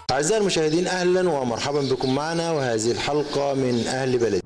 أعزائي المشاهدين أهلا ومرحبا بكم معنا وهذه الحلقة من أهل بلد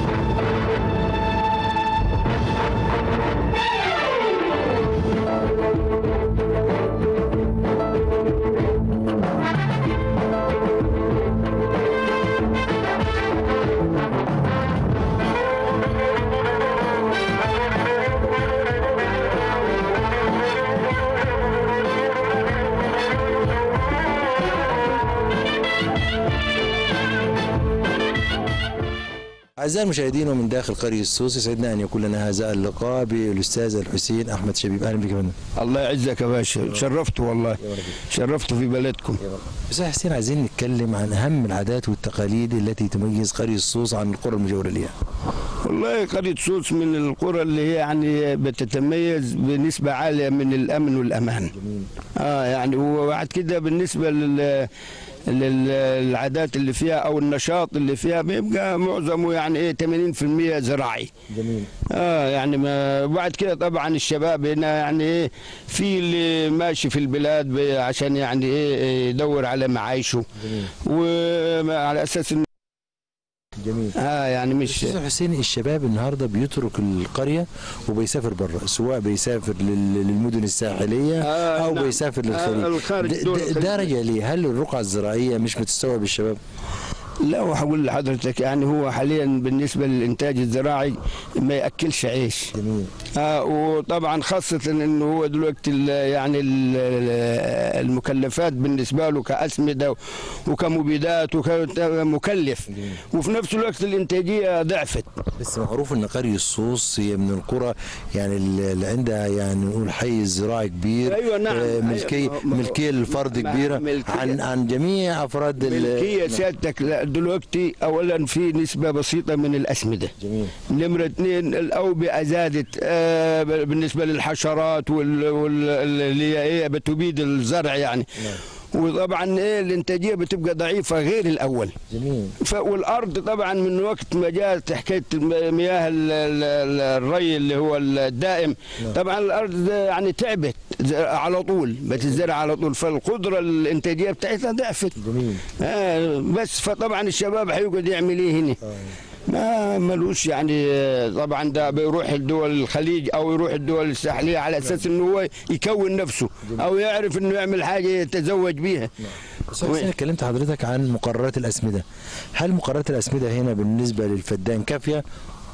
أعزائي المشاهدين ومن داخل قرية السوس يسعدنا أن يكون لنا هذا اللقاء بالأستاذ الحسين أحمد شبيب أهلا بك يا فندم الله يعزك يا باشا شرفت والله شرفت في بلدكم أستاذ حسين عايزين نتكلم عن أهم العادات والتقاليد التي تميز قرية السوس عن القرى المجاورة لها والله قرية سوس من القرى اللي هي يعني بتتميز بنسبة عالية من الأمن والأمان اه يعني وبعد كده بالنسبة لل للعادات اللي فيها او النشاط اللي فيها بيبقى معظمه يعني ايه 80% زراعي جميل اه يعني ما بعد كده طبعا الشباب هنا يعني ايه في اللي ماشي في البلاد ب- عشان يعني ايه يدور على معايشه وعلى اساس انه جميل اه يعني مش أستاذ حسين الشباب النهارده بيترك القرية وبيسافر بره سواء بيسافر لل- للمدن الساحلية آه، أو نعم. بيسافر آه، للخليج الخارج د- دول د- الخليج. ده رجع ليه هل الرقعة الزراعية مش بتستوعب الشباب لا وهقول لحضرتك يعني هو حاليا بالنسبه للانتاج الزراعي ما ياكلش عيش جميل آه وطبعا خاصة انه هو دلوقتي ال- يعني ال- ال- المكلفات بالنسبة له كأسمدة وكمبيدات وكمكلف وفي نفس الوقت الانتاجية ضعفت بس معروف ان قرية الصوص هي من القرى يعني اللي عندها يعني نقول حيز زراعي كبير أيوة نعم. آه، ملكية أيوة. ما- ملكية للفرد ما- كبيرة ملكية. عن عن جميع افراد ال- ملكية سيادتك لا، دلوقتي اولا في نسبة بسيطة من الاسمدة جميل نمرة اثنين الأوبئة زادت آه بالنسبة للحشرات وال- وال- اللي هي ايه بتبيد الزرع يعني وطبعا ايه الانتاجيه بتبقى ضعيفه غير الاول جميل ف- والارض طبعا من وقت ما جاءت حكايه الم- مياه ال- ال- ال- الري اللي هو الدائم طبعا الارض يعني تعبت ز- على طول بتزرع على طول فالقدره الانتاجيه بتاعتها ضعفت جميل آه بس فطبعا الشباب هيقعد يعمل ايه هنا ما ملوش يعني آه، طبعا ده بيروح الدول الخليج او يروح الدول الساحليه على اساس انه هو يكون نفسه او يعرف انه يعمل حاجه يتزوج بيها بس أنا اتكلمت حضرتك عن مقررات الاسمده هل مقررات الاسمده هنا بالنسبه للفدان كافيه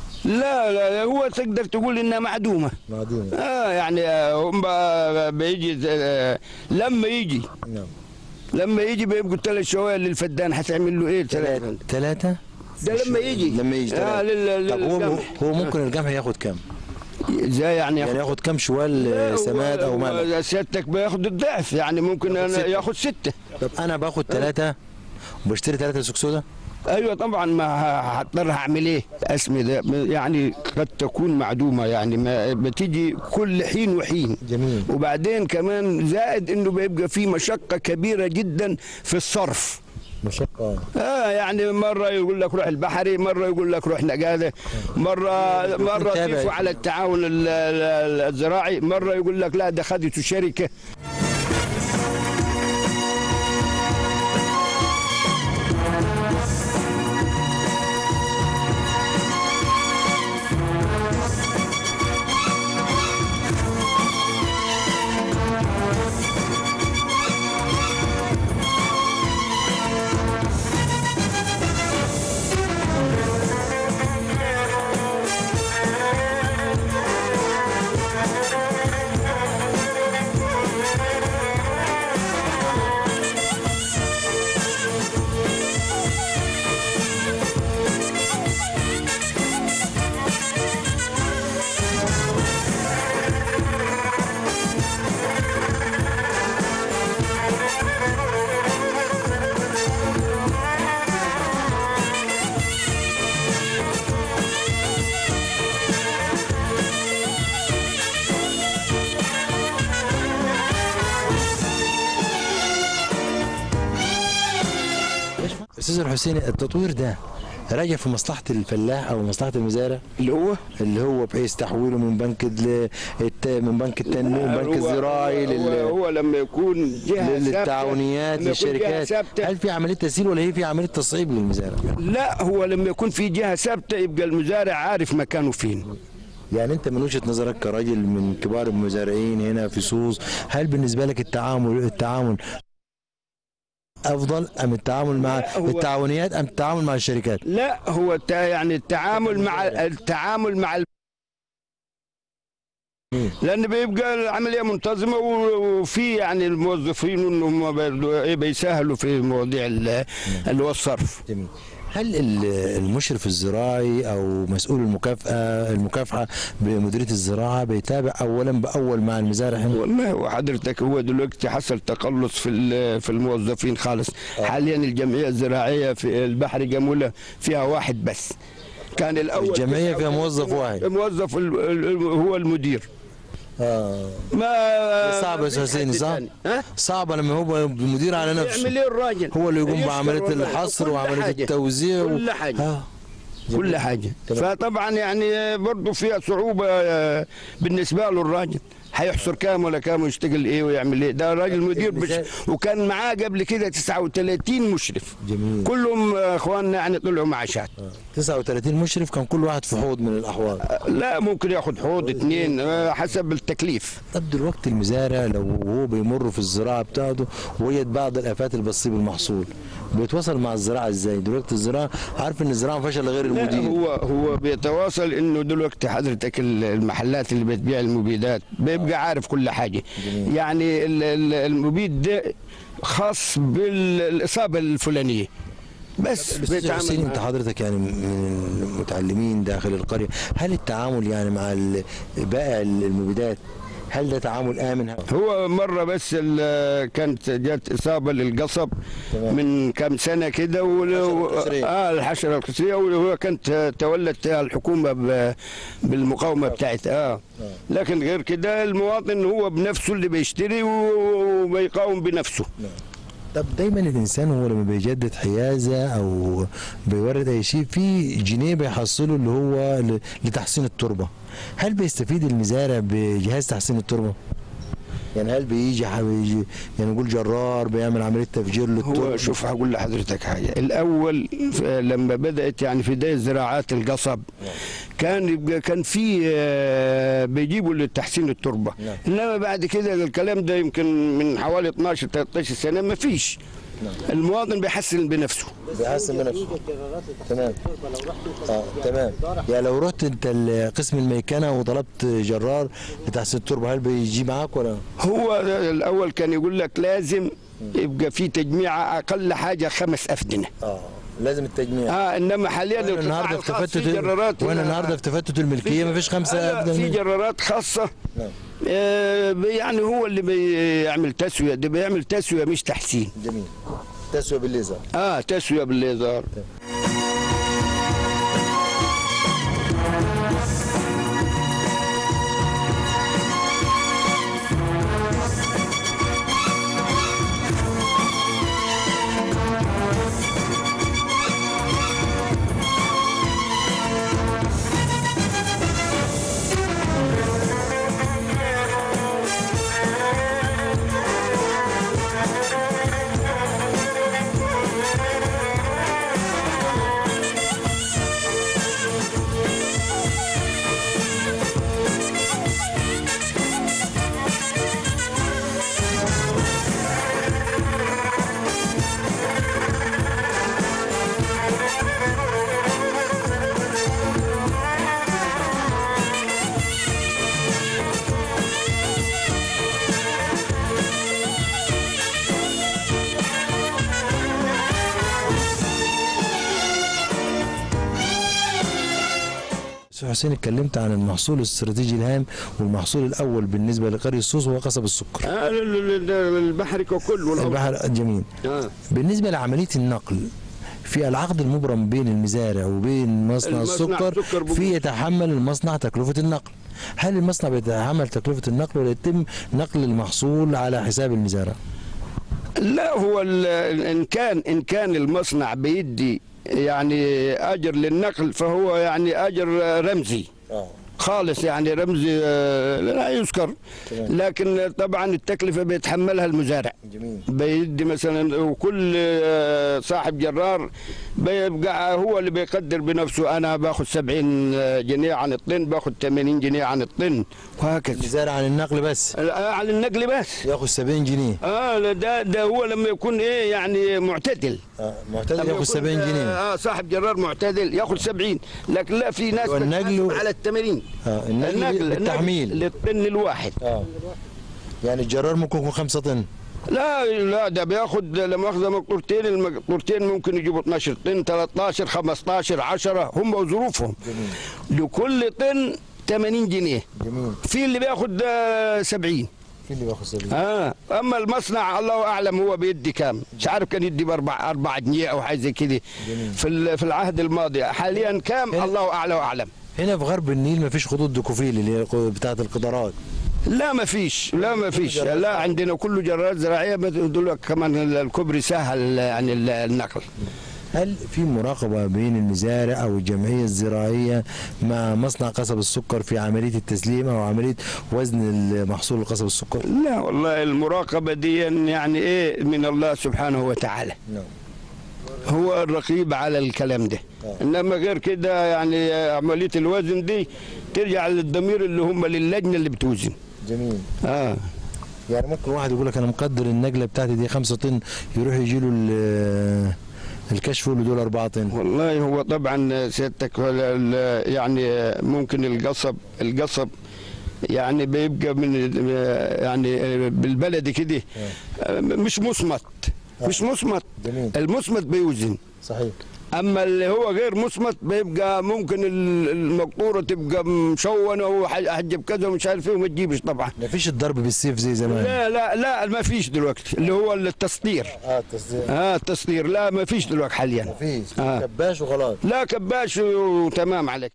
لا لا هو تقدر تقول انها معدومه معدومه اه يعني آه، هم ب- بيجي آه، لما يجي نعم لما يجي بيبقوا ثلاث شويه للفدان هتعمل له ايه ثلاثه ثلاثه ده لما يجي لما يجي آه ثلاثة. لل- طب هو للقمح. هو ممكن القمح ياخد كام؟ ازاي يعني يعني ياخد ياخد كام شوال آه، سماد او ملح؟ مال سيادتك بياخد الضعف يعني ممكن ياخد أنا ستة. ياخد ستة طب انا باخد ثلاثه وبشتري ثلاثه سكسوده ايوه طبعا ما ه- هضطر هعمل ايه اسمي ده يعني قد تكون معدومه يعني ما بتيجي كل حين وحين جميل وبعدين كمان زائد انه بيبقى في مشقه كبيره جدا في الصرف مشقه اه يعني مره يقول لك روح البحري مره يقول لك روح نقاده مره مره متابع. يضيفوا على التعاون ال- ال- الزراعي مره يقول لك لا ده خدته شركه استاذ الحسين التطوير ده راجع في مصلحه الفلاح او مصلحه المزارع اللي هو اللي هو بحيث تحويله من بنك ال- الت... من بنك التنميه من بنك هو- الزراعي هو, لل... هو لما يكون جهه ثابتة- للتعاونيات لما يكون جهة للشركات ثابته هل في عمليه تسهيل ولا هي في عمليه تصعيب للمزارع؟ لا هو لما يكون في جهه ثابته يبقى المزارع عارف مكانه فين يعني انت من وجهه نظرك كراجل من كبار المزارعين هنا في سوس هل بالنسبه لك التعامل التعامل افضل ام التعامل مع لا، هو- التعاونيات ام التعامل مع الشركات؟ لا هو الت- يعني التعامل مع التعامل مع ال- لان بيبقى العمليه منتظمه و- وفي يعني الموظفين انهم برضو إيه بيسهلوا في مواضيع ال- اللي هو الصرف جميل هل ال- المشرف الزراعي او مسؤول المكافاه المكافحه بمديريه الزراعه بيتابع اولا باول مع المزارع هنا؟ والله وحضرتك هو دلوقتي حصل تقلص في ال- في الموظفين خالص حاليا الجمعيه الزراعيه في البحر جموله فيها واحد بس كان الاول الجمعية فيها 39 موظف واحد. موظف ال- ال- هو المدير اه ما صعب يا ما فيش أستاذ حد نظام. تاني. ها صعبه لما هو مدير على نفسه يعمل ايه الراجل هو اللي يقوم يشكر بعمليه والله. الحصر كل وعمليه حاجة. التوزيع و... كل حاجه آه. كل حاجه تمام. فطبعا يعني برضه فيها صعوبه آه، بالنسبه له الراجل هيحصر كام ولا كام ويشتغل ايه ويعمل ايه ده راجل مدير بش المثال- وكان معاه قبل كده 39 مشرف جميل كلهم آه، اخواننا يعني طلعوا معاشات 39 مشرف كان كل واحد في حوض من الاحواض لا ممكن ياخد حوض اثنين آه، حسب التكليف طب دلوقتي المزارع لو هو بيمر في الزراعه بتاعته وجد بعض الافات اللي بتصيب المحصول بيتواصل مع الزراعه ازاي دلوقتي الزراعه عارف ان الزراعه ما فيهاش الا غير لا المدير هو هو بيتواصل انه دلوقتي حضرتك ال- المحلات اللي بتبيع المبيدات بيبقى عارف كل حاجه جميل. يعني ال- ال- المبيد ده خاص بالاصابه الفلانيه بس بس أستاذ حسين انت معاه. حضرتك يعني من المتعلمين داخل القريه هل التعامل يعني مع ال- بائع المبيدات هل ده تعامل امن هو مره بس ال- كانت جت اصابه للقصب تمام. من كم سنه كده ول- الحشرة القصرية. اه الحشره القصريه وهو كانت تولت الحكومه ب- بالمقاومه بتاعتها اه لكن غير كده المواطن هو بنفسه اللي بيشتري و- وبيقاوم بنفسه طب دايما الانسان هو لما بيجدد حيازه او بيورد اي شيء في جنيه بيحصله اللي هو ل- لتحسين التربه هل بيستفيد المزارع بجهاز تحسين التربه يعني هل بيجي ح- بيجي يعني نقول جرار بيعمل عمليه تفجير للتربه هو شوف هقول لحضرتك حاجه الاول ف- لما بدات يعني في بدايه زراعات القصب كان يبقى كان في آه، بيجيبوا لتحسين التربه نعم. انما بعد كده الكلام ده يمكن من حوالي 12 13 سنه ما فيش المواطن بيحسن بنفسه بيحسن من نفسه تمام اه تمام يعني لو رحت انت قسم الميكنه وطلبت جرار لتحسين التربه هل بيجي معاك ولا هو الاول كان يقول لك لازم يبقى في تجميع اقل حاجه خمس افدنه اه لازم التجميع اه انما حاليا وانا القطاع النهارده في الخاص في تفتت جرارات وانا هنا- النهارده في تفتت الملكيه ما فيش خمسه لا، أبداً في منه. جرارات خاصه نعم. آه، يعني هو اللي بيعمل تسويه ده بيعمل تسويه مش تحسين جميل تسويه بالليزر اه تسويه بالليزر استاذ حسين اتكلمت عن المحصول الاستراتيجي الهام والمحصول الاول بالنسبه لقريه الصوص وهو قصب السكر آه ال- ال- ال- البحر ككل والأوضاع. البحر جميل آه. بالنسبه لعمليه النقل في العقد المبرم بين المزارع وبين مصنع المصنع السكر السكر بم- في يتحمل المصنع تكلفه النقل هل المصنع بيتحمل تكلفه النقل ولا يتم نقل المحصول على حساب المزارع لا هو ال- ان كان ان كان المصنع بيدي يعني اجر للنقل فهو يعني اجر رمزي اه خالص يعني رمزي آه، لا يذكر تمام. لكن طبعا التكلفه بيتحملها المزارع جميل بيدي مثلا وكل آه، صاحب جرار بيبقى هو اللي بيقدر بنفسه انا باخذ 70 جنيه عن الطن باخذ 80 جنيه عن الطن وهكذا المزارع عن النقل بس آه، عن النقل بس ياخذ 70 جنيه اه لا، ده ده هو لما يكون ايه يعني معتدل اه معتدل لما ياخذ يكون، 70 جنيه اه صاحب جرار معتدل ياخذ 70 لكن لا في ناس والنقل بتحاسب و- على ال 80 اه النقل بالتحميل للطن الواحد اه يعني الجرار ممكن يكون 5 طن لا لا ده بياخد لما اخذ مقطورتين المقطورتين ممكن يجيبوا 12 طن 13 15 10 هم وظروفهم لكل طن 80 جنيه جميل في اللي بياخد آه، 70 في اللي بياخذ 70 اه اما المصنع الله اعلم هو بيدي كام مش عارف كان يدي باربع اربع جنيه او حاجه زي كده جميل. في ال- في العهد الماضي حاليا كام هنا- الله اعلى واعلم هنا في غرب النيل ما فيش خطوط دكوفيل اللي هي بتاعه القطارات لا ما فيش لا ما فيش لا عندنا كله جرارات زراعيه دول كمان الكوبري سهل يعني ال- النقل هل في مراقبة بين المزارع أو الجمعية الزراعية مع مصنع قصب السكر في عملية التسليم أو عملية وزن المحصول القصب السكر؟ لا والله المراقبه دي يعني ايه من الله سبحانه وتعالى نعم هو الرقيب على الكلام ده آه. انما غير كده يعني عمليه الوزن دي ترجع للضمير اللي هم للجنه اللي بتوزن جميل اه يعني ممكن واحد يقول لك أنا مقدر النجلة بتاعتي دي 5 طن يروح يجي له ال- الكشف يقول له دول 4 طن والله هو طبعا سيادتك ال- ال- يعني ممكن القصب القصب يعني بيبقى من يعني بالبلدي كده مش مصمت مش مصمت جميل المصمت بيوزن صحيح اما اللي هو غير مصمت بيبقى ممكن ال- المقطوره تبقى مشونه وحجب كذا ومش عارف ايه وما تجيبش طبعا ما فيش الضرب بالسيف زي زمان لا لا لا ما فيش دلوقتي اللي هو التصدير اه التصدير اه التصدير لا ما فيش دلوقتي حاليا ما فيش آه. كباش وخلاص لا كباش وتمام عليك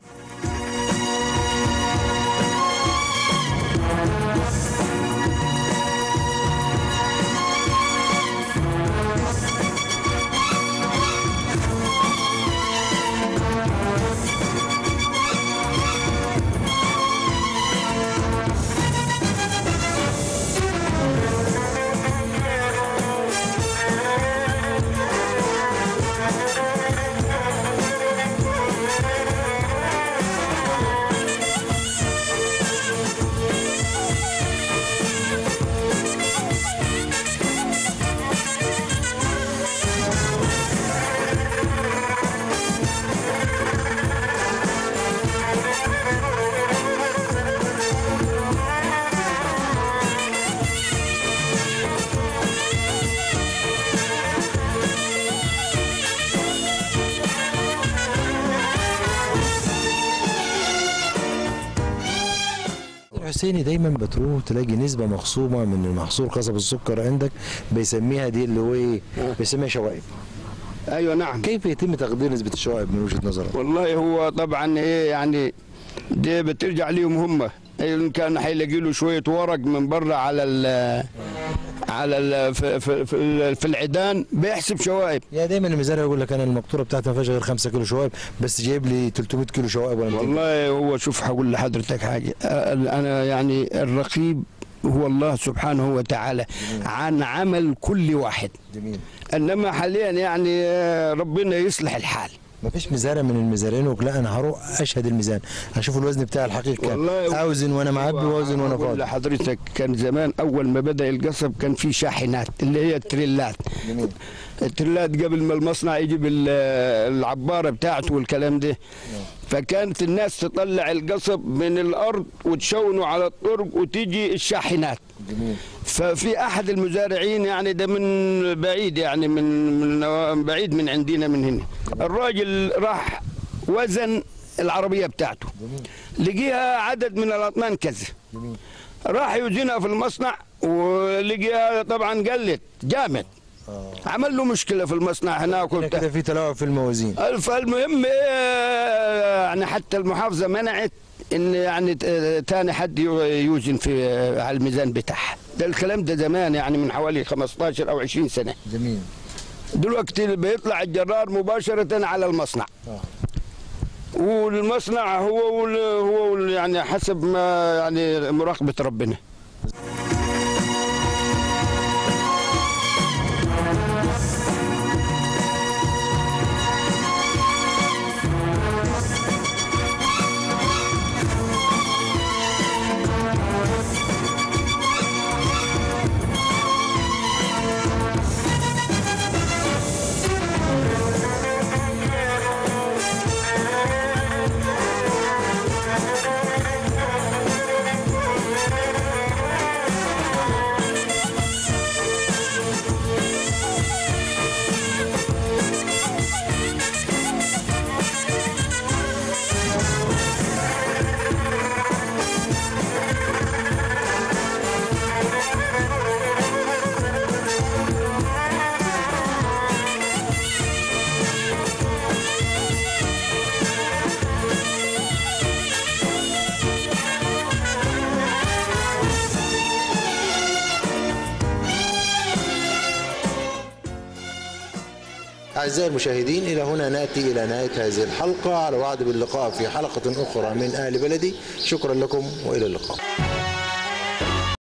الحسيني دايما بتروح تلاقي نسبة مخصومة من المحصول قصب السكر عندك بيسميها دي اللي هو ايه بيسميها شوائب ايوه نعم كيف يتم تقدير نسبة الشوائب من وجهة نظرك؟ والله هو طبعا ايه يعني دي بترجع ليهم هم ان كان هيلاقي له شويه ورق من بره على ال على ال في, في, في, في العيدان بيحسب شوائب يعني دايما المزارع يقول لك انا المقطوره بتاعتي ما فيهاش غير 5 كيلو شوائب بس جايب لي 300 كيلو شوائب ولا 200 والله هو شوف هقول لحضرتك حاجه آه، انا يعني الرقيب هو الله سبحانه وتعالى عن عمل كل واحد جميل انما حاليا يعني آه، ربنا يصلح الحال ما فيش مزارع من المزارعين يقول لا انا هروح اشهد الميزان اشوف الوزن بتاع الحقيقي كام والله اوزن وانا معبي واوزن وانا أقول فاضي لحضرتك كان زمان اول ما بدا القصب كان في شاحنات اللي هي التريلات جميل التريلات قبل ما المصنع يجيب ال- العباره بتاعته والكلام ده فكانت الناس تطلع القصب من الارض وتشونه على الطرق وتيجي الشاحنات جميل ففي احد المزارعين يعني ده من بعيد يعني من من بعيد من عندنا من هنا الراجل راح وزن العربيه بتاعته جميل لقيها عدد من الاطنان كذا جميل راح يوزنها في المصنع ولقيها طبعا قلت جامد اه عمل له مشكله في المصنع هناك كده وبتاع كده في تلاعب في الموازين فالمهم إيه، يعني حتى المحافظه منعت ان يعني ت- تاني حد يو- يوزن في على الميزان بتاعها ده الكلام ده زمان يعني من حوالي 15 او 20 سنه جميل دلوقتي بيطلع الجرار مباشره على المصنع والمصنع هو وال هو وال يعني حسب ما يعني مراقبه ربنا أعزائي المشاهدين إلى هنا نأتي إلى نهاية هذه الحلقة على وعد باللقاء في حلقة أخرى من أهل بلدي شكرا لكم وإلى اللقاء